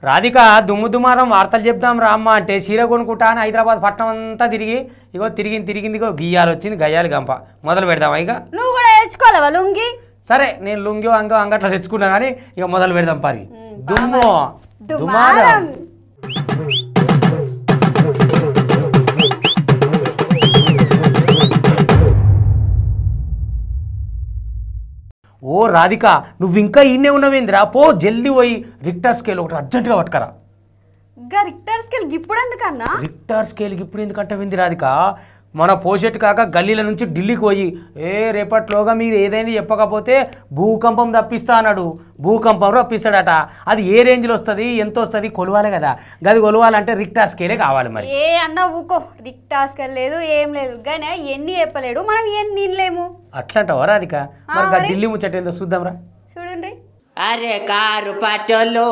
రాధిక దుమ్ము దుమారం వార్తలు చెప్దాం రామ్మ అంటే చీర కొనుక్కుంటా అని హైదరాబాద్ పట్టణం అంతా తిరిగి ఇగో తిరిగింది తిరిగింది ఇగో గియ్యాలు వచ్చింది గయ్యాలి గంప మొదలు పెడదామా ఇక నువ్వు కూడా తెచ్చుకోలేవా లుంగి సరే నేను లుంగి అంగో అంగట్లో తెచ్చుకున్నా కానీ ఇక మొదలు పెడదాం పరి ఉమ్, దుమ్ము దుమారం ఓ రాధిక నువ్వు ఇంకా ఈయనే ఉన్నవేందిరా పో జల్దీ పోయి రిక్టర్ స్కేల్ ఒకటి అర్జెంటుగా పట్టుకరా ఇంకా రిక్టర్ స్కేల్ ఇప్పుడు ఎందుకన్నా రిక్టర్ స్కేల్కి ఇప్పుడు ఎందుకంటే వింది రాధిక మన పోషెట్ కాక గల్లీల నుంచి ఢిల్లీకి పోయి ఏ రేపట్లోగా మీరు ఏదైనా చెప్పకపోతే భూకంపం తప్పిస్తా అన్నాడు భూకంపం రప్పిస్తాడట అది ఏ రేంజ్లో వస్తుంది ఎంత వస్తుంది కొలవాలి కదా గది కొలవాలంటే రిక్టర్ స్కేలే కావాలి మరి ఏ అన్న ఊకో రిక్టర్ స్కేల్ లేదు ఏం లేదు కానీ ఎన్ని చెప్పలేడు మనం ఎన్ని నిన్లేము అట్లంటావా రాధిక మరి గా ఢిల్లీ ముచ్చట ఏందో చూద్దాంరా చూడండి అరే కారు పాటోళ్ళు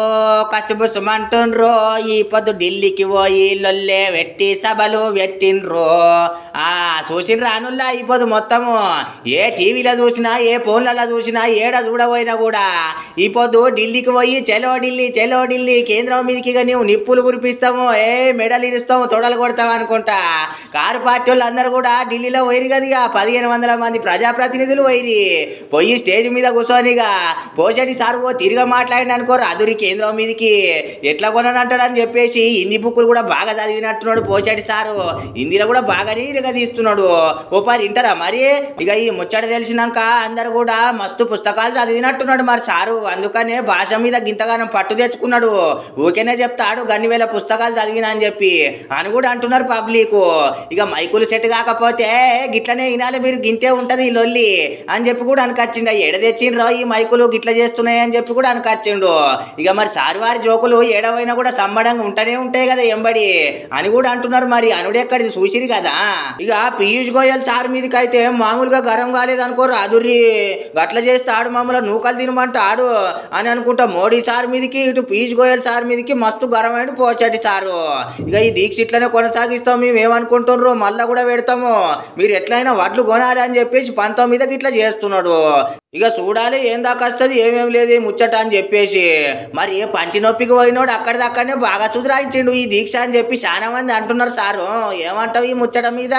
కసుబుసుమంటుండ్రో ఈ పొద్దు ఢిల్లీకి పోయి లొల్లే వెట్టి సభలు పెట్టిండ్రో ఆ చూసిండ్రా అనుల్లా ఈ పొద్దు మొత్తము ఏ టీవీలో చూసినా ఏ ఫోన్లలో చూసినా ఏడ చూడబోయినా కూడా ఈ పొద్దు ఢిల్లీకి పోయి చెలో ఢిల్లీ చెలో ఢిల్లీ కేంద్రం మీదకి ఇక నీవు నిప్పులు కురిపిస్తాము ఏ మెడలు ఇరుస్తాము తొడలు కొడతాము అనుకుంటా కారు పార్టీ వాళ్ళు అందరూ కూడా ఢిల్లీలో పోయిరు కదా ఇక పదిహేను వందల మంది ప్రజాప్రతినిధులు పోయిరి పోయి స్టేజ్ మీద కూర్చొనిగా పోషటి సార్ ఓ తిరిగా మాట్లాడిన అనుకోరు అదురి కేంద్రం మీదకి ఎట్లా కొననంటాడని చెప్పేసి హిందీ బుక్కులు కూడా బాగా చదివినట్టున్నాడు పోషటి సారు హిందీలో కూడా బాగానే ఇరగ తీస్తున్నాడు ఓ పారి వింటారా మరి ఇక ఈ ముచ్చట తెలిసినాక అందరు కూడా మస్తు పుస్తకాలు చదివినట్టున్నాడు మరి సారు అందుకనే భాష మీద గింతగానం పట్టు తెచ్చుకున్నాడు ఊకేనే చెప్తాడు గన్ని వేల పుస్తకాలు చదివినా అని చెప్పి అని కూడా అంటున్నారు పబ్లిక్ ఇక మైకులు సెట్ కాకపోతే గిట్లనే వినాలి మీరు గింతే ఉంటది ఈ లొల్లి అని చెప్పి కూడా అనకొచ్చిండు ఎడ తెచ్చిండ్రో ఈ మైకులు గిట్ల చేస్తున్నాయి అని చెప్పి కూడా అనకొచ్చిండు ఇక మరి సారి వారి జోకులు ఏడవైనా కూడా సమ్మడంగా ఉంటూనే ఉంటాయి కదా ఎంబడి అని కూడా అంటున్నారు మరి అనుడెక్కడిది చూసిరు కదా ఇక పీయూష్ గోయల్ సార్ మీదకి అయితే మామూలుగా గరం కాలేదు అనుకోరు అదుర్రి గట్ల చేస్తే ఆడు మమ్మల్ని నూకలు తినమంటాడు అని అనుకుంటా మోడీ సార్ మీదకి ఇటు పీయూష్ గోయల్ సార్ మీదకి మస్తు గరమైన పోచటి సారు ఇక ఈ దీక్ష ఇట్లనే కొనసాగిస్తాం మేము ఏమనుకుంటున్నారో మళ్ళా కూడా పెడతాము మీరు ఎట్లయినా వడ్లు కొనాలి అని చెప్పేసి పంతొమ్మిదికి ఇట్లా చేస్తున్నాడు ఇక చూడాలి ఏం దాకా వస్తుంది ఏమేం లేదు ఈ ముచ్చట అని చెప్పేసి మరి ఏ పంటి నొప్పికి పోయినోడు అక్కడిదక్కడనే బాగా సుధరాయించిండు ఈ దీక్ష అని చెప్పి చాలా మంది అంటున్నారు సారు ఏమంటావు ఈ ముచ్చట మీద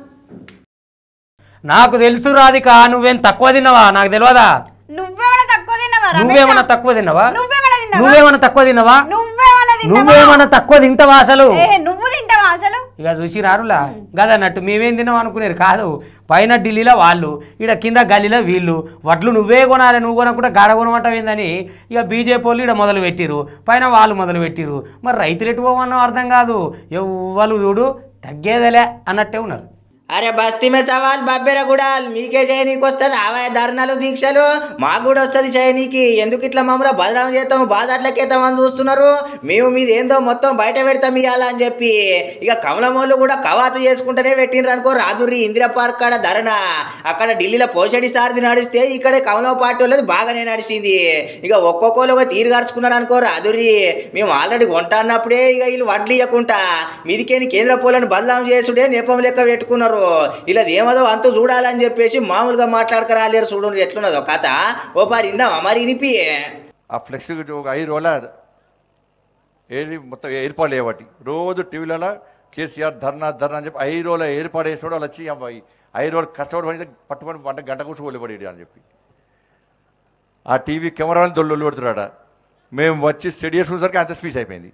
నాకు తెలుసు రాధిక నువ్వేం తక్కువ తిన్నావా నాకు తెలియదా నువ్వేమైనా తక్కువ తిన్నావా రమేష్? నువ్వేమన్నా తక్కువ తిన్నావా నువ్వేమైనా తిన్నావా నువ్వేమన్నా తక్కువ తిన్నావా నువ్వేమైనా తిన్నావా నువ్వేమన్నా తక్కువ తింటావా అసలు ఏ నువ్వు తింటావా అసలు ఇక చూసిరారులా గదన్నట్టు మేమేం తిన్నాం అనుకునేది కాదు పైన ఢిల్లీలో వాళ్ళు ఇక్కడ కింద గల్లీలో వీళ్ళు వడ్లు నువ్వే కొనాలి నువ్వు కొనకుండా గాడ కొనమంటావేందని ఇక బీజేపీ వాళ్ళు ఇక్కడ మొదలు పెట్టిరు పైన వాళ్ళు మొదలు పెట్టిరు మరి రైతులు ఎటు పోవన్నో అర్థం కాదు ఎవ్వరు చూడు తగ్గేదేలే అన్నట్టే ఉన్నారు అరే బస్తీ మే సవాల్ బబ్బెర కూడా మీకే చేయనీకి వస్తుంది ఆవయ ధర్నాలు దీక్షలు మాకు కూడా వస్తుంది చేయనీకి ఎందుకు ఇట్లా మమ్మల్ని బదనాం చేస్తాం బాధట్లకేద్దాం అని చూస్తున్నారు మేము మీది ఏందో మొత్తం బయట పెడతాం ఇవ్వాలా అని చెప్పి ఇక కమలమోళ్ళు కూడా కవాతు చేసుకుంటూనే పెట్టిండ్రు అనుకో రాదుర్రి ఇందిరా పార్క్ కాడ ధరణ అక్కడ ఢిల్లీలో పోషడి సారథి నడిస్తే ఇక్కడ కమలం పార్టీ వాళ్ళది బాగానే నడిచింది ఇక ఒక్కొక్కరు ఒక తీరు గార్చుకున్నారు అనుకో రాదుర్రి మేము ఆల్రెడీ కొంటా అన్నప్పుడే ఇక వీళ్ళు వడ్లు ఇవ్వకుండా మీదికేని కేంద్ర పోలను బదనాం చేసుడే నేపం లెక్క పెట్టుకున్నారు ఇలా ఏమదో అంత చూడాలని చెప్పేసి మామూలుగా మాట్లాడకరాలేరు చూడండి ఎట్లున్నదో కథ ఓ పారి ఇందామా మరి ఇనిపి ఆ ఫ్లెక్స్ ఒక ఐదు రోజుల ఏది మొత్తం ఏర్పాటు చేయబట్టి రోజు టీవీలలో కేసీఆర్ ధర్నా ధర్నా అని చెప్పి ఐదు రోజుల ఏర్పాటు చేసాడు వాళ్ళు వచ్చి అబ్బాయి ఐదు రోజులు కష్టపడి పడితే పట్టుకొని వంట గంట కూర్చోవాలి పడేది అని చెప్పి ఆ టీవీ కెమెరాని దొల్లు పెడుతున్నాడ మేము వచ్చి స్టడీ చేసుకునేసరికి అంత స్పీచ్ అయిపోయింది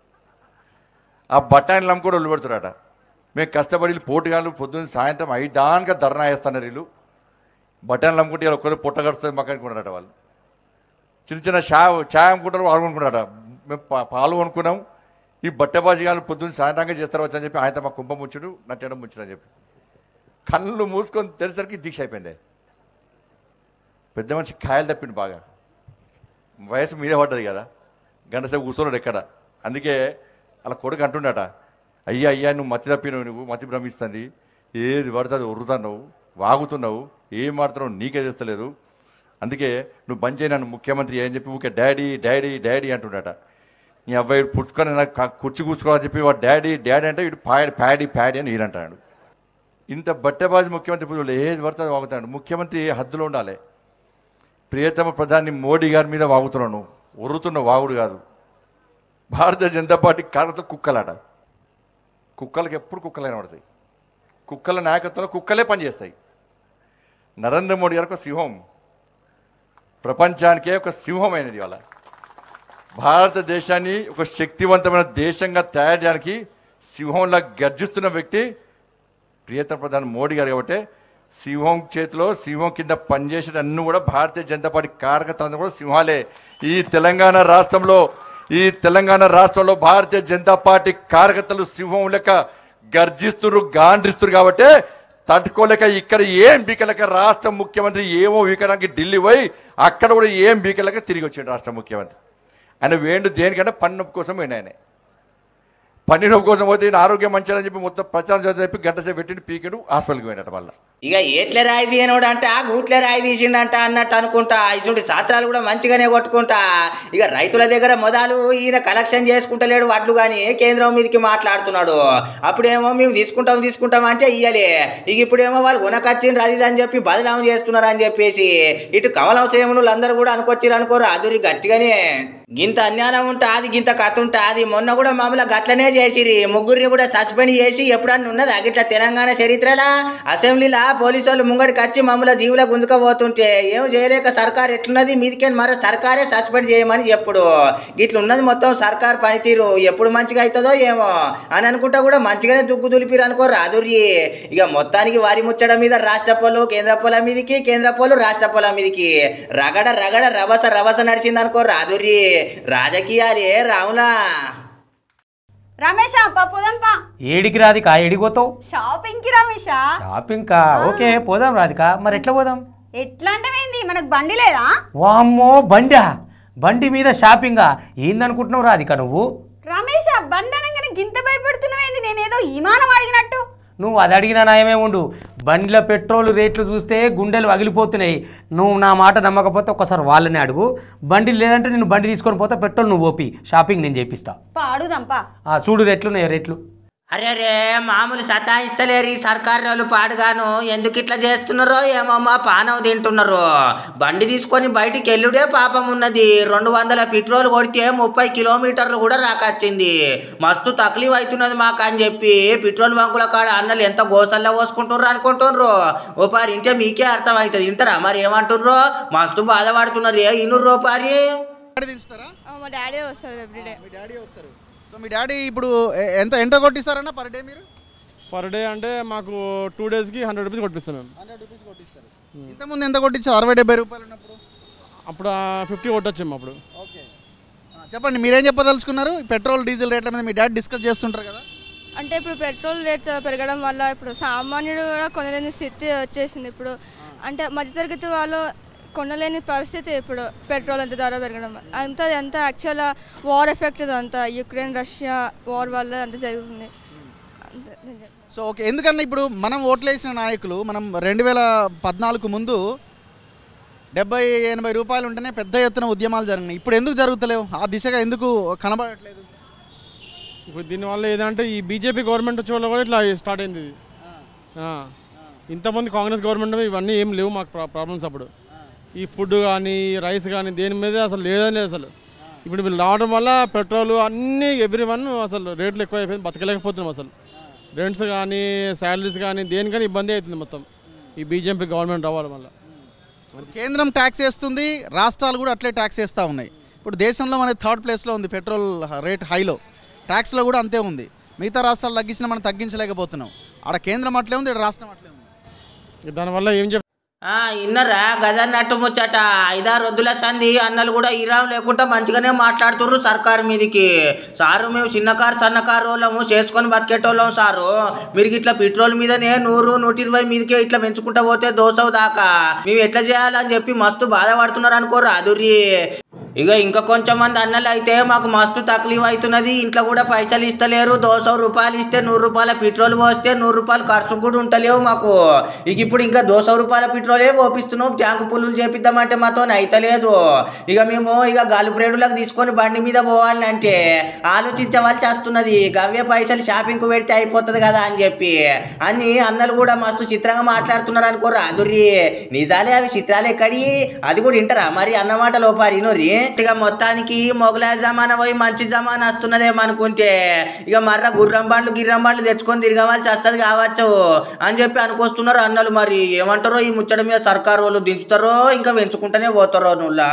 ఆ బఠానీలు అమ్ముకోడు ఒళ్ళు పెడుతున్నాడ మేము కష్టపడి పోటుగాళ్ళు పొద్దున్న సాయంత్రం ఐదు దానిగా ధర్నా వేస్తున్నారు వీళ్ళు బఠానీలు అమ్ముకుంటే ఇలా ఒక్కరు పుట్ట కడుస్తుంది మాకు అనుకున్నారట వాళ్ళు చిన్న చిన్న చా ఛాయ్ అమ్ముకుంటారు వాళ్ళు అనుకున్నారట మేము పా- పాలు కొనుక్కున్నాం ఈ బట్టబాజీ గారు పొద్దున్న సాయంత్రంగా చేస్తారు వచ్చని చెప్పి ఆయన మా కుంభం ముచ్చుడు నట్టడం ముచ్చుడు అని చెప్పి కళ్ళు మూసుకొని తెరిసరికి దీక్ష అయిపోయింది పెద్ద మనిషి కాయలు తప్పిండు బాగా వయసు మీద పడ్డది కదా గంట సేపు కూర్చున్నాడు ఎక్కడ అందుకే అలా కొడుకు అంటుండట అయ్యా అయ్యా నువ్వు మతి తప్పినవు నువ్వు మతి భ్రమిస్తుంది ఏది పడుతుంది ఉరుతున్నావు వాగుతున్నావు ఏం మాడుతున్నావు నీకే తెస్తలేదు అందుకే నువ్వు బంద్ చేయి నన్ను ముఖ్యమంత్రి అని చెప్పి ఊకే డాడీ డాడీ డాడీ అంటుండట నీ అబ్బాయి పుచ్చుకొని నాకు కా- కుర్చీ కూర్చోవాలని చెప్పి వాడు డాడీ డాడీ అంటే ఇటు ప్యాడ్ ప్యాడీ ప్యాడీ అని ఈయనంటాడు ఇంత బట్టబాజీ ముఖ్యమంత్రి ఇప్పుడు ఏది పడుతుంది వాగుతాడు ముఖ్యమంత్రి హద్దులో ఉండాలి ప్రియతమ ప్రధాని మోడీ గారి మీద వాగుతున్నావు నువ్వు ఉర్రుతున్న వాగుడు కాదు భారతీయ జనతా పార్టీ కార్యకర్తలు కుక్కలాట కుక్కలకి ఎప్పుడు కుక్కలైన పడతాయి కుక్కల నాయకత్వంలో కుక్కలే పనిచేస్తాయి నరేంద్ర మోడీ గారు ఒక సింహం ప్రపంచానికే ఒక సింహమైనది ఇవాళ భారతదేశాన్ని ఒక శక్తివంతమైన దేశంగా తయారు చేయడానికి సింహంలా గర్జిస్తున్న వ్యక్తి ప్రియతమ ప్రధాని మోడీ గారు కాబట్టి సింహం చేతిలో సింహం కింద పనిచేసిన అన్ని కూడా భారతీయ జనతా పార్టీ కార్యకర్తలు కూడా సింహాలే ఈ తెలంగాణ రాష్ట్రంలో ఈ తెలంగాణ రాష్ట్రంలో భారతీయ జనతా పార్టీ కార్యకర్తలు సింహం లెక్క గర్జిస్తున్నారు గాండ్రిస్తున్నారు కాబట్టి తట్టుకోలేక ఇక్కడ ఏం బీకలేక రాష్ట్ర ముఖ్యమంత్రి ఏమో వీకడానికి ఢిల్లీ పోయి అక్కడ కూడా ఏం బీకలేక తిరిగి వచ్చాడు రాష్ట్ర ముఖ్యమంత్రి ఆయన వేండు దేనికంటే పన్ను నొప్పి కోసం పోయిన ఆయనే పన్ను నొప్పి కోసం పోతే ఈయన ఆరోగ్యం మంచిదని చెప్పి మొత్తం ప్రచారం చేసి చెప్పి గంట సేపు పెట్టిండు పీకెడు హాస్పిటల్కి పోయినట్టు వల్ల ఇక ఏట్ల రాయి తీయనోడంట గూట్ల రాయి తీసిండంట అన్నట్టు అనుకుంటా ఇటువంటి సాత్రాలు కూడా మంచిగానే కొట్టుకుంటా ఇక రైతుల దగ్గర మొదలు ఈయన కలెక్షన్ చేసుకుంటలేడు వడ్లు కానీ కేంద్రం మీదకి మాట్లాడుతున్నాడు అప్పుడేమో మేము తీసుకుంటాం తీసుకుంటాం అంటే ఇయ్యలే ఇక ఇప్పుడేమో వాళ్ళు ఉనకచ్చిండ్రు అది ఇది అని చెప్పి బదలాం చేస్తున్నారు అని చెప్పేసి ఇటు కమలం శ్రేణులు అందరూ కూడా అనుకొచ్చిరు అనుకోరు అదురి గట్టిగానే గింత అన్యాయం ఉంటా అది గింత కథ ఉంటా అది మొన్న కూడా మామూలు గట్లనే చేసిరి ముగ్గురిని కూడా సస్పెండ్ చేసి ఎప్పుడన్నా ఉన్నది అగిట్లా తెలంగాణ చరిత్రలా అసెంబ్లీలా పోలీసు వాళ్ళు ముంగడికి వచ్చి మమ్మల్ని జీవుల గుంజుకపోతుంటే ఏం చేయలేక సర్కార్ ఎట్లున్నది మీదికే మరి సర్కారే సస్పెండ్ చేయమని ఎప్పుడు ఇట్లా ఉన్నది మొత్తం సర్కార్ పనితీరు ఎప్పుడు మంచిగా అవుతుందో ఏమో అని అనుకుంటా కూడా మంచిగానే దుగ్గు దులిపిరు అనుకో రాదుర్రి ఇక మొత్తానికి వారి ముచ్చట మీద రాష్ట్ర పొలం కేంద్ర పొలం మీదికి కేంద్ర పొలం రాష్ట్ర పొలం మీదికి రగడ రగడ రవస రవస నడిచింది అనుకో రాదుర్రి రాజకీయాలే రావులా రమేష్ పా పోదాంపా ఏడికి రాధిక ఏడికి పోతావు షాపింగ్ కి రమేషా షాపింగ్ కా ఓకే పోదాం రాధిక మరి ఎట్లా పోదాం ఎట్లా అంటవేంది మనకు బండి లేదా వామ్మో బండా బండి మీద షాపింగా ఏందనుకుంటున్నావు రాధిక నువ్వు రమేష్ బండి అనగానే గింత భయపడుతున్నావేంది నేనేదో విమానం అడిగినట్టు నువ్వు అది అడిగినా నాయమే ఉండు బండిలో పెట్రోల్ రేట్లు చూస్తే గుండెలు పగిలిపోతున్నాయి నువ్వు నా మాట నమ్మకపోతే ఒకసారి వాళ్ళని అడుగు బండి లేదంటే నేను బండి తీసుకొని పోతే పెట్రోల్ నువ్వు ఓపి షాపింగ్ నేను చేపిస్తా పా అడుగుదాంపా ఆ, చూడు రేట్లున్నాయి రేట్లు అరే అరే మామూలు సతాయిస్తలేరు ఈ సర్కారు వాళ్ళు పాడుగాను ఎందుకు ఇట్లా చేస్తున్నారో ఏమమ్మా పానం తింటున్నారు బండి తీసుకొని బయటికి వెళ్ళుడే పాపం ఉన్నది రెండు వందల పెట్రోల్ కొడితే ముప్పై కిలోమీటర్లు కూడా రాకొచ్చింది మస్తు తక్లీఫ్ అవుతున్నది మాకు అని చెప్పి పెట్రోల్ బంకుల కాడ అన్నలు ఎంత గోసల్లో పోసుకుంటుర్రు అనుకుంటుర్రు ఓ పారి ఇంటే మీకే అర్థమవుతుంది వింటారా మరి ఏమంటుర్రు మస్తు బాధపడుతున్నారు ఏ ఇన్నుర్రో పారి డాడీ దించుతారా ఆ, మా డాడీ వస్తారు ఎవ్రీడే మీ డాడీ వస్తారు సో మీ డాడీ ఇప్పుడు ఎ- ఎంత ఎంత కొట్టిస్తారన్న పర్ డే మీరు పర్ డే అంటే మాకు టూ డేస్కి హండ్రెడ్ రూపీస్ కొట్టిస్తాం మేము హండ్రెడ్ రూపీస్ కొట్టిస్తారు ఇంతకుముందు ఎంత కొట్టించారు అరవై డెబ్బై రూపాయలు ఉన్నప్పుడు అప్పుడు ఫిఫ్టీ కొట్టొచ్చాము అప్పుడు ఓకే చెప్పండి మీరేం చెప్పదలుచుకున్నారు ఈ పెట్రోల్ డీజిల్ రేట్ల మీద మీ డాడీ డిస్కస్ చేస్తుంటారు కదా అంటే ఇప్పుడు పెట్రోల్ రేట్ పెరగడం వల్ల ఇప్పుడు సామాన్యుడు కూడా కొనలేని స్థితి వచ్చేసింది ఇప్పుడు అంటే మధ్యతరగతి వాళ్ళు కొనలేని పరిస్థితి ఇప్పుడు పెట్రోల్ అంత ధర పెరగడం వల్ల అంతా ఎంత యాక్చువల్ వార్ ఎఫెక్ట్ అంతా యుక్రెయిన్ రష్యా వార్ వల్ల అంత జరుగుతుంది అంతే నేను చెప్తాను. సో ఓకే ఎందుకన్నా ఇప్పుడు మనం ఓట్లేసిన నాయకులు మనం రెండు వేల పద్నాలుగు ముందు డెబ్బై ఎనభై రూపాయలు ఉంటేనే పెద్ద ఎత్తున ఉద్యమాలు జరిగినాయి ఇప్పుడు ఎందుకు జరుగుతలేవు ఆ దిశగా ఎందుకు కనబడట్లేదు ఇప్పుడు దీనివల్ల ఏదంటే ఈ బీజేపీ గవర్నమెంట్ వచ్చే వల్ల కూడా ఇట్లా స్టార్ట్ అయింది ఇది ఆ. ఇంతమంది కాంగ్రెస్ గవర్నమెంట్ మీద ఇవన్నీ ఏం లేవు మాకు ప్రాబ్లమ్స్ అప్పుడు ఈ ఫుడ్ కానీ రైస్ కానీ దేని మీద అసలు లేదని అసలు ఇప్పుడు వీళ్ళు రావడం వల్ల పెట్రోల్ అన్నీ ఎవ్రీ వన్ అసలు రేట్లు ఎక్కువ అయిపోయింది బతకలేకపోతున్నాం అసలు రెంట్స్ కానీ శాలరీస్ కానీ దేనికని ఇబ్బంది అవుతుంది మొత్తం ఈ బీజేపీ గవర్నమెంట్ రావడం వల్ల కేంద్రం ట్యాక్స్ వేస్తుంది రాష్ట్రాలు కూడా అట్లే ట్యాక్స్ వేస్తూ ఉన్నాయి ఇప్పుడు దేశంలో మనకి థర్డ్ ప్లేస్లో ఉంది పెట్రోల్ రేట్ హైలో ట్యాక్స్లో కూడా అంతే ఉంది మిగతా రాష్ట్రాలు తగ్గించినా మనం తగ్గించలేకపోతున్నాం ఆడ కేంద్రం అట్లే ఉంది ఇక్కడ రాష్ట్రం అట్లే ఉంది ఇక దానివల్ల ఏం చెప్ ఆ ఇన్నరా గదన్నట్టు ముచ్చట ఐదారు వద్దుల సంధి అన్నలు కూడా ఇరాం లేకుండా మంచిగానే మాట్లాడుతుర్రు సర్కారు మీదికి సారు మేము చిన్న కారు సన్న కారు వాళ్ళము చేసుకొని బతికేటోళ్ళం సారు మీరు ఇట్లా పెట్రోల్ మీదనే నూరు నూట ఇరవై మీదకే ఇట్లా పెంచుకుంటా పోతే దోసవు దాకా మేము ఎట్లా చేయాలని చెప్పి మస్తు బాధపడుతున్నారు అనుకోరు అదుర్రి ఇక ఇంకా కొంచెం మంది అన్నలు అయితే మాకు మస్తు తక్లీఫ్ అవుతున్నది ఇంట్లో కూడా పైసలు ఇస్తలేరు దోస రూపాయలు ఇస్తే నూరు రూపాయల పెట్రోల్ పోస్తే నూరు రూపాయలు ఖర్చు కూడా ఉంటలేవు మాకు ఇక ఇప్పుడు ఇంకా దోస రూపాయల పెట్రోలే పోపిస్తున్నాం ట్యాంకు పుల్లులు చేపిద్దామంటే మాతో అయితలేదు ఇక మేము ఇక గాలిపురేడులకు తీసుకొని బండి మీద పోవాలని అంటే ఆలోచించవలసి వస్తున్నది గవ్వే పైసలు షాపింగ్కు పెడితే అయిపోతుంది కదా అని చెప్పి అన్ని అన్నలు కూడా మస్తు చిత్రంగా మాట్లాడుతున్నారు అనుకోరా అదుర్రి నిజాలే అవి చిత్రాలు ఎక్కడి అది కూడా వింటారా మరి అన్నమాట లోపారి నోరి ఇక మొత్తానికి మొగలాయ జమానా పోయి మంచి జమానా వస్తున్నదేమో అనుకుంటే ఇక మర్ర గుర్రం బండ్లు గిర్రం బండ్లు తెచ్చుకొని తిరగవలసి వస్తుంది కావచ్చు అని చెప్పి అనుకొస్తున్నారు అన్నలు మరి ఏమంటారో ఈ ముచ్చట మీద సర్కారు వాళ్ళు దించుతారో ఇంకా పెంచుకుంటూనే పోతారో నువ్వులా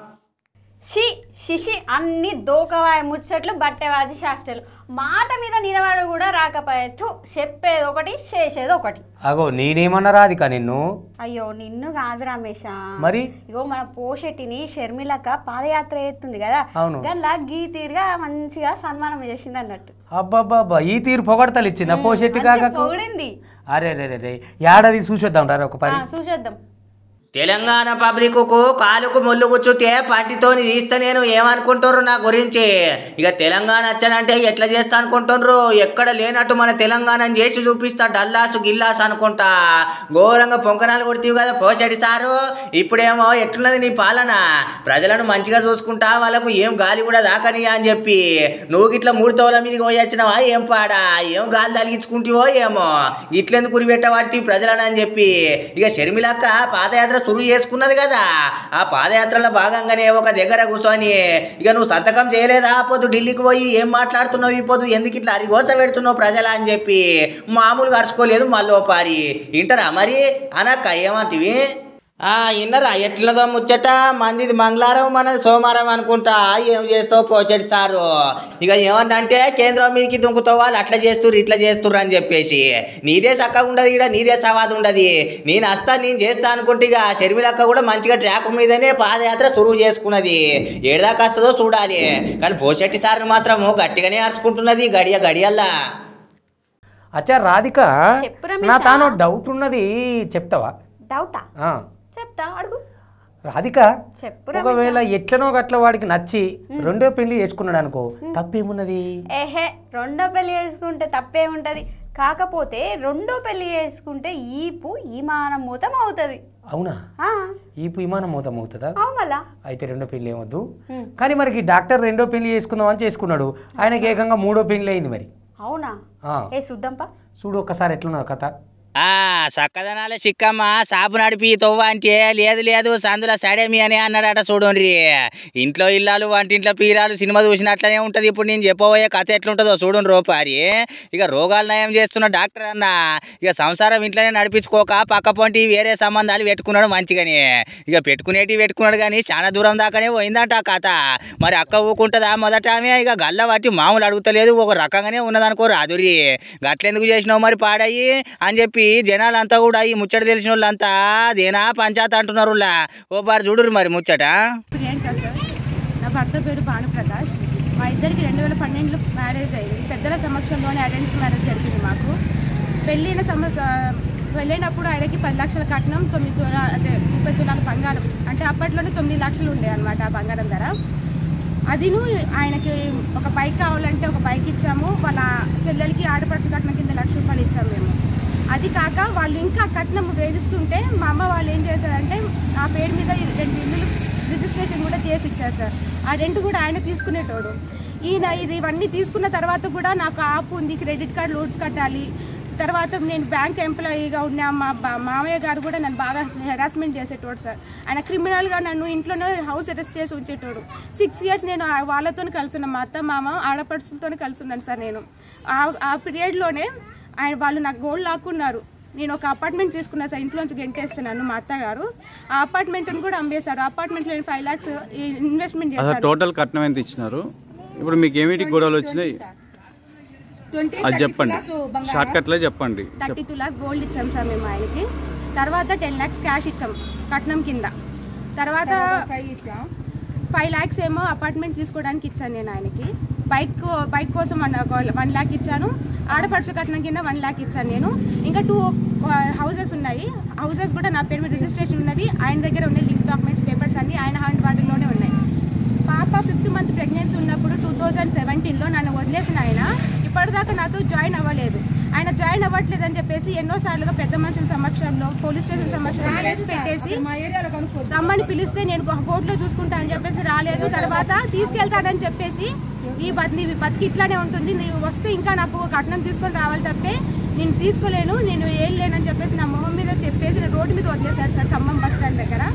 షి శిషి అన్ని దోకవాయ ముచ్చట్లు బట్టెవాజి శాస్త్రాలు మాట మీద నిలబడ కూడా రాకపోయే థు, చెప్పేది ఒకటి చేసేది ఒకటి అగో నేనేమన్నా రాధిక నిన్ను అయ్యో నిన్ను కాదు రమేష మరి ఇగో మన పోషెట్టిని షర్మిలక్క పాదయాత్ర చేస్తుంది కదా అవును. దానిలా గీ తీరుగా మంచిగా సన్మానం చేసింది అన్నట్టు అబ్బాబ్బా ఈ తీరు పొగడతలు ఇచ్చిందా పోషెట్టి మంచిగా కాకకు పొగిడింది అరే రే రే రే ఏడాది చూసొద్దాం రా ఒక పని ఆ, చూసేద్దాం తెలంగాణ పబ్లిక్ కు కాలుకు ముళ్ళు గుచ్చుతే పంటితోని తీస్తే నేను ఏమనుకుంటుర్రు నా గురించి ఇక తెలంగాణ వచ్చానంటే ఎట్లా చేస్తా అనుకుంటుర్రు ఎక్కడ లేనట్టు మన తెలంగాణని చేసి చూపిస్తా డల్లాసు గిల్లాసు అనుకుంటా ఘోరంగా పొంకనాలు కొడుతీవి కదా పోషడి సారు ఇప్పుడేమో ఎట్లున్నది నీ పాలన ప్రజలను మంచిగా చూసుకుంటా వాళ్ళకు ఏం గాలి కూడా దాకని అని చెప్పి నువ్వు గిట్ల మూడు తోల మీదకి పోయొచ్చినవా ఏం పాడా ఏం గాలి తలిగించుకుంటావో ఏమో ఇట్లెందుకు గురి పెట్టవాడితే ప్రజలను అని చెప్పి ఇక షర్మిలక్క పాదయాత్ర సురువు చేసుకున్నది కదా ఆ పాదయాత్రలో భాగంగానే ఒక దగ్గర కూర్చొని ఇక నువ్వు సంతకం చేయలేదా పొద్దు ఢిల్లీకి పోయి ఏం మాట్లాడుతున్నావు ఈ పొద్దు ఎందుకు ఇట్లా అరిగోస పెడుతున్నావు ప్రజల అని చెప్పి మామూలుగా అరుచుకోలేదు మళ్ళీ పారి ఇంటరా మరి అనక్క ఏమంటివి ఆ ఇన్నరా ఎట్లదో ముచ్చట మందిది మంగళవారం మనది సోమవారం అనుకుంటా ఏం చేస్తావు పోచడి సారు ఇక ఏమన్నంటే కేంద్రం మీదకి దుంకుతావు వాళ్ళు అట్లా చేస్తుర్రు ఇట్లా చేస్తుర్రు అని చెప్పేసి నీదే చక్కగా ఉండదు ఇక్కడ నీదే సవాదు ఉండదు నేను వస్తా నేను చేస్తా అనుకుంటే ఇక షర్మిలక్క కూడా మంచిగా ట్రాక్ మీదనే పాదయాత్ర సురువు చేసుకున్నది ఏడాకా వస్తుందో చూడాలి కానీ పోషెట్టి సార్ని మాత్రం గట్టిగానే అరుచుకుంటున్నది గడియ గడియల్లా అచ్చా రాధిక చెప్పు రమేష్. నా తాను డౌట్ ఉన్నది చెప్తావా డౌటా ఆ. చెప్తా అడుగు రాధిక చెప్పు రమేష్. ఒకవేళ ఎట్లనో గట్ల వాడికి నచ్చి రెండో పెళ్లి చేసుకున్నాడు అనుకో తప్పేమున్నది ఏహే రెండో పెళ్లి చేసుకుంటే తప్పేముంటది కాకపోతే రెండో పెళ్లి చేసుకుంటే ఈపు ఈమానం మూతం అవుతుంది అవునా ఆ, ఈ విమానం మూతం అవుతుందా అవు మళ్ళా అయితే రెండో పెళ్లి ఏమొద్దు ఉమ్. కానీ మరికి డాక్టర్ రెండో పెళ్లి చేసుకుందాం అని చేసుకున్నాడు ఆయనకి ఏకంగా మూడో పెళ్లి అయింది మరి అవునా ఆ, ఏ చూద్దాంపా చూడు ఒక్కసారి ఎట్లున్నా కథ ఆ సక్కదనాల చిక్కమ్మ సాపు నడిపి తవ్వ అంటే లేదు లేదు సందుల సడేమి అని అన్నాడట చూడండి ఇంట్లో ఇల్లాలు వంటింట్లో పీరాలు సినిమా చూసినట్లనే ఉంటది ఇప్పుడు నేను చెప్పబోయే కథ ఎట్లుంటుందో చూడండి రోపారి ఇక రోగాలు నయం చేస్తున్న డాక్టర్ అన్న ఇక సంసారం ఇంట్లోనే నడిపించుకోక పక్క పొంటి వేరే సంబంధాలు పెట్టుకున్నాడు మంచిగానే ఇక పెట్టుకునేటివి పెట్టుకున్నాడు కానీ చాలా దూరం దాకానే పోయిందంట ఆ కథ మరి అక్క ఊకుంటుందా మొదట ఆమె ఇక గల్ల పట్టి మామూలు అడుగుతలేదు ఒక రకంగానే ఉన్నదనుకో రాదురి గట్లెందుకు చేసినావు మరి పాడయి అని చెప్పి జనాలంతా కూడా ఈ ముచ్చట తెలిసిన వాళ్ళంతా అదేనా పంచాయత్ అంటున్నారు లా. ఓ బారు చూడురు మరి ముచ్చట ప్రియాంక సార్ నా భర్త పేరు భానుప్రకాష్ మా ఇద్దరికి రెండు వేల పన్నెండులో మ్యారేజ్ అయింది పెద్దల సమక్షంలోనే అరేంజ్ మ్యారేజ్ జరిగింది మాకు పెళ్ళైన సమస్య వెళ్ళినప్పుడు ఆయనకి పది లక్షల కట్నం తొమ్మిది తులా అంటే ముప్పై తులాల బంగారం అంటే అప్పట్లోనే తొమ్మిది లక్షలు ఉండే అనమాట ఆ బంగారం ధర అదిను ఆయనకి ఒక బైక్ కావాలంటే ఒక బైక్ ఇచ్చాము వాళ్ళ చెల్లెలకి ఆడపడుచు కట్నం కింద లక్ష రూపాయలు ఇచ్చాము మేము అది కాక వాళ్ళు ఇంకా కట్నం వేధిస్తుంటే మా అమ్మ వాళ్ళు ఏం చేశారంటే ఆ పేరు మీద ఈ రెండు ఇల్లులు రిజిస్ట్రేషన్ కూడా చేసి ఇచ్చారు సార్ ఆ రెంట్ కూడా ఆయన తీసుకునేటోడు ఈయన ఇది ఇవన్నీ తీసుకున్న తర్వాత కూడా నాకు ఆపు ఉంది క్రెడిట్ కార్డ్ లోన్స్ కట్టాలి తర్వాత నేను బ్యాంక్ ఎంప్లాయీగా ఉన్న మా బా- మామయ్య గారు కూడా నన్ను బాగా హెరాస్మెంట్ చేసేటోడు సార్ ఆయన క్రిమినల్గా నన్ను ఇంట్లోనే హౌస్ అరెస్ట్ చేసి ఉంచేటోడు సిక్స్ ఇయర్స్ నేను ఆ- వాళ్ళతో కలిసి ఉన్న మా అత్త మామ ఆడపడుచులతో కలిసి ఉన్నాను సార్ నేను ఆ- ఆ పీరియడ్లోనే ఆయన వాళ్ళు నాకు గోల్డ్ లాక్కున్నారు నేను ఒక అపార్ట్మెంట్ తీసుకున్నా సార్ ఇంట్లోంచి గెంటేస్తున్నాను మా అత్తగారు ఆ అపార్ట్మెంట్ని కూడా అమ్మేశారు ఆ అపార్ట్మెంట్లో నేను ఫైవ్ ల్యాక్స్ ఇన్వెస్ట్మెంట్ అసలు చేశాను టోటల్ కట్నం ఎంత ఇచ్చినారు ఇప్పుడు మీకు ఏమిటి గొడవలు వచ్చినాయి అది చెప్పండి షార్ట్ కట్లో చెప్పండి థర్టీ టూ లాక్స్ గోల్డ్ ఇచ్చాం సార్ మేము ఆయనకి తర్వాత టెన్ ల్యాక్స్ క్యాష్ ఇచ్చాం కట్నం కింద తర్వాత ఫైవ్ ల్యాక్స్ ఏమో అపార్ట్మెంట్ తీసుకోవడానికి ఇచ్చాను నేను ఆయనకి బైక్ బైక్ కోసం వన్ వన్ ల్యాక్ ఇచ్చాను ఆడపడుచు కట్నం కింద వన్ ల్యాక్ ఇచ్చాను నేను ఇంకా టూ హౌసెస్ ఉన్నాయి హౌసెస్ కూడా నా పేరు మీద రిజిస్ట్రేషన్ ఉన్నది ఆయన దగ్గర ఉన్నాయి లింక్ డాక్యుమెంట్స్ పేపర్స్ అన్ని ఆయన హ్యాండ్ వాటిలోనే ఉన్నాయి పాప ఫిఫ్త్ మంత్ ప్రెగ్నెన్సీ ఉన్నప్పుడు టూ థౌజండ్ సెవెంటీన్లో నన్ను వదిలేసిన ఆయన ఇప్పటిదాకా నాతో జాయిన్ అవ్వలేదు ఆయన జాయిన్ అవ్వట్లేదు అని చెప్పేసి ఎన్నోసార్లుగా పెద్ద మనుషుల సమక్షంలో పోలీస్ స్టేషన్ సమక్షంలో కేసు పెట్టేసి రమ్మని పిలిస్తే నేను కోర్టులో చూసుకుంటా అని చెప్పేసి రాలేదు తర్వాత తీసుకెళ్తాడని చెప్పేసి ఈ బత్ నీ బతికి ఇట్లానే ఉంటుంది నీవు వస్తే ఇంకా నాకు కట్నం తీసుకొని రావాలి తప్పితే నేను తీసుకోలేను నేను ఏం లేనని చెప్పేసి నా మొహం మీద చెప్పేసి రోడ్డు మీద వదిలేశాడు సార్ ఖమ్మం బస్ స్టాండ్ దగ్గర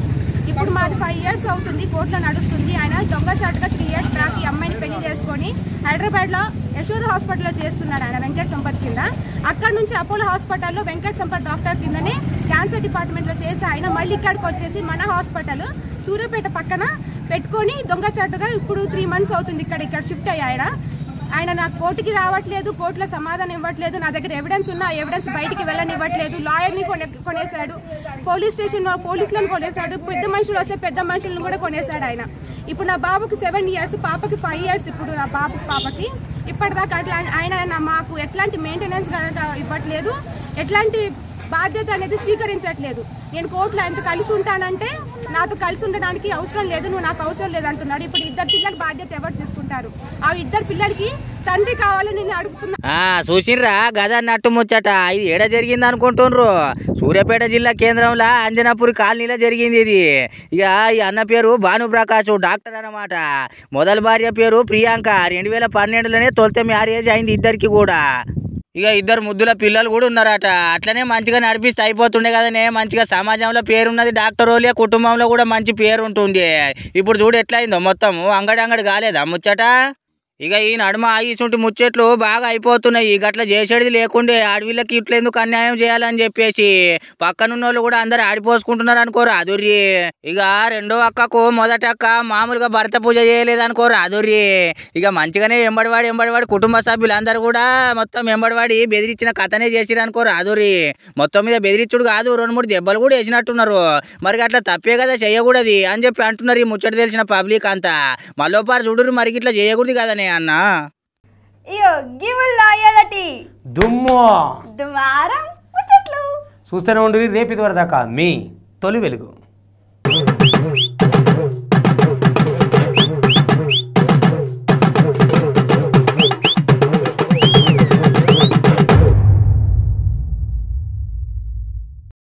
ఇప్పుడు మాది ఫైవ్ ఇయర్స్ అవుతుంది కోర్టులో నడుస్తుంది ఆయన దొంగచాటుగా త్రీ ఇయర్స్ బ్యాక్ ఈ అమ్మాయిని పెళ్లి చేసుకొని హైదరాబాద్లో యశోద హాస్పిటల్లో చేస్తున్నాడు ఆయన వెంకట సంపత్ కింద అక్కడ నుంచి అపోలో హాస్పిటల్లో వెంకట సంపత్ డాక్టర్ కిందనే క్యాన్సర్ డిపార్ట్మెంట్లో చేసి ఆయన మళ్ళీ ఇక్కడికి వచ్చేసి మన హాస్పిటల్ సూర్యాపేట పక్కన పెట్టుకొని దొంగచాటుగా ఇప్పుడు త్రీ మంత్స్ అవుతుంది ఇక్కడ ఇక్కడ షిఫ్ట్ అయ్యి ఆయన ఆయన నాకు కోర్టుకి రావట్లేదు కోర్టులో సమాధానం ఇవ్వట్లేదు నా దగ్గర ఎవిడెన్స్ ఉన్న ఆ ఎవిడెన్స్ బయటికి వెళ్ళనివ్వట్లేదు లాయర్ని కొనే కొనేశాడు పోలీస్ స్టేషన్లో పోలీసులను కొనేశాడు పెద్ద మనుషులు వస్తే పెద్ద మనుషులను కూడా కొనేశాడు ఆయన ఇప్పుడు నా బాబుకి సెవెన్ ఇయర్స్ పాపకి ఫైవ్ ఇయర్స్ ఇప్పుడు నా బాబు పాపకి ఇప్పటిదాకా అట్లా ఆయన నా- మాకు ఎట్లాంటి మెయింటెనెన్స్ కనుక ఇవ్వట్లేదు ఎట్లాంటి బాధ్యత అనేది స్వీకరించట్లేదు నేను కోర్టులో ఎంత కలిసి ఉంటానంటే నాతో కలిసి ఉండడానికి అవసరం లేదు నువ్వు నాకు అవసరం లేదు అంటున్నాడు ఇప్పుడు ఇద్దరు పిల్లల బాధ్యత ఎవరు తీసుకుంటారు ఆ ఇద్దరు పిల్లలకి తండ్రి కావాలని నేను అడుగుతున్నా ఆ చూసిర్రా గద నట్టు ముచ్చట ఇది ఏడ జరిగింది అనుకుంటుండ్రు సూర్యాపేట జిల్లా కేంద్రంలో అంజనాపూర్ కాలనీలో జరిగింది ఇది ఇక ఈ అన్న పేరు భానుప్రకాష్ డాక్టర్ అన్నమాట మొదటి భార్య పేరు ప్రియాంక రెండు వేల పన్నెండులోనే తొలితే మ్యారేజ్ అయింది ఇద్దరికి కూడా ఇక ఇద్దరు ముద్దుల పిల్లలు కూడా ఉన్నారట అట్లనే మంచిగా నడిపిస్తే అయిపోతుండే కదనే మంచిగా సమాజంలో పేరున్నది డాక్టర్ ఓలియా కుటుంబంలో కూడా మంచి పేరు ఉంటుంది ఇప్పుడు చూడు ఎట్లయిందో మొత్తం అంగడి అంగడి కాలేదా ముచ్చట ఇక ఈ నడుమ ఇసుంటి ముచ్చట్లు బాగా అయిపోతున్నాయి గట్ల చేసేది లేకుండే అడవిలకి ఇట్లా ఎందుకు అన్యాయం చేయాలని చెప్పేసి పక్కనున్న వాళ్ళు కూడా అందరు ఆడిపోసుకుంటున్నారు అనుకోరు అదుర్రి ఇక రెండో అక్కకు మొదటి అక్క మామూలుగా భర్త పూజ చేయలేదు అనుకోరు అదుర్రి ఇక మంచిగానే ఎంబడివాడి ఎంబడివాడి కుటుంబ సభ్యులు అందరు కూడా మొత్తం ఎంబడివాడి బెదిరించిన కథనే చేసిరు అనుకోరు అదుర్రి మొత్తం మీద బెదిరించుడు కాదు రెండు మూడు దెబ్బలు కూడా వేసినట్టున్నారు మరి అట్లా తప్పే కదా చేయకూడదు అని చెప్పి అంటున్నారు ఈ ముచ్చట తెలిసిన పబ్లిక్ అంతా మళ్ళోపారు చూడురు మరి ఇట్లా చేయకూడదు కదనే అన్న ఇయో గివుల్ లాయలటి దుమ్ము దుమారం ముచ్చట్లు చూస్తూనే ఉండి రేపు ఇది వరదాకా మీ తొలి వెలుగు